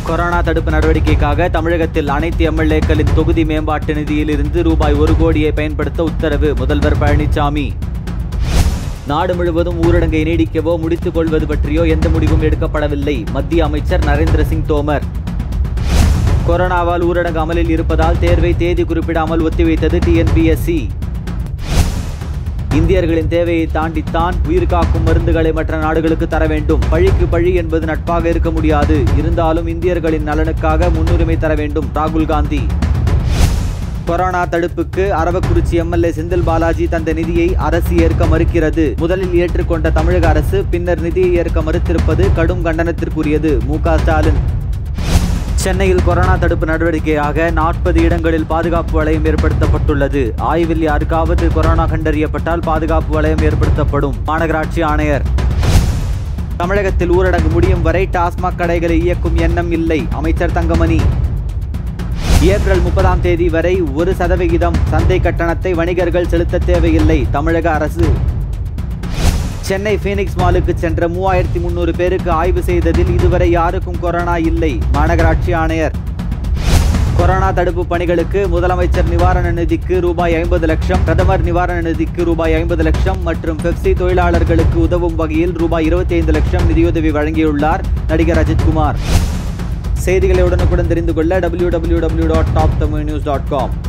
corona தடுப்பு நடவடிக்கைக்காக தமிழகத்தில் அனைத்து எம்எல்ஏக்களின் தொகுதி மேம்பாட்டு நிதியிலிருந்து ரூபாய் ஒரு கோடியை பயன்படுத்த உத்தரவு முதல்வர் பழனிசாமி நாடு முழுவதும் ஊரடங்கை நீடிக்கவோ முடித்துக் கொள்வது பற்றியோ எந்த முடிவும் எடுக்கப்படவில்லை மத்திய அமைச்சர் நரேந்திர சிங் தோமர் கொரோனாவால் ஊரடங்கு அமலில் இருப்பதால் தேர்வை தேதி குறிப்பிடாமல் ஒத்திவைத்தது டிஎன்பிஎஸ்சி இந்தியர்களின் தேவையை தாண்டித்தான் உயிர்காக்கும் மருந்துகளை மற்ற நாடுகளுக்கு தர வேண்டும் பழிக்கு பழி என்பது நட்பாக இருக்க முடியாது இருந்தாலும் இந்தியர்களின் நலனுக்காக முன்னுரிமை தர வேண்டும் ராகுல் காந்தி கொரோனா தடுப்புக்கு அரவக்குறிச்சி எம்எல்ஏ செந்தில் பாலாஜி தந்த நிதியை அரசு ஏற்க மறுக்கிறது முதலில் ஏற்றுக்கொண்ட தமிழக அரசு பின்னர் நிதியை ஏற்க மறுத்திருப்பது கடும் கண்டனத்திற்குரியது மு க ஸ்டாலின் சென்னையில் கொரோனா தடுப்பு நடவடிக்கையாக நாற்பது இடங்களில் பாதுகாப்பு வளையம் ஏற்படுத்தப்பட்டுள்ளது ஆய்வில் யாருக்காவது கொரோனா கண்டறியப்பட்டால் பாதுகாப்பு வளையம் ஏற்படுத்தப்படும் மாநகராட்சி ஆணையர் தமிழகத்தில் ஊரடங்கு முடியும் வரை டாஸ்மாக் கடைகளை இயக்கும் எண்ணம் இல்லை அமைச்சர் தங்கமணி ஏப்ரல் முப்பதாம் தேதி வரை ஒரு சதவிகிதம் சந்தை கட்டணத்தை வணிகர்கள் செலுத்த தேவையில்லை தமிழக அரசு சென்னை ஃபீனிக்ஸ் மாலுக்கு சென்ற மூவாயிரத்தி முன்னூறு பேருக்கு ஆய்வு செய்ததில் இதுவரை யாருக்கும் கொரோனா இல்லை மாநகராட்சி ஆணையர் கொரோனா தடுப்பு பணிகளுக்கு முதலமைச்சர் நிவாரண நிதிக்கு ரூபாய் ஐம்பது லட்சம் பிரதமர் நிவாரண நிதிக்கு ரூபாய் ஐம்பது லட்சம் மற்றும் பெப்சி தொழிலாளர்களுக்கு உதவும் வகையில் ரூபாய் இருபத்தி ஐந்து லட்சம் நிதியுதவி வழங்கியுள்ளார் நடிகர் அஜித்குமார் செய்திகளை உடனுக்குடன் தெரிந்து கொள்ள W W W dot top Tamil news dot com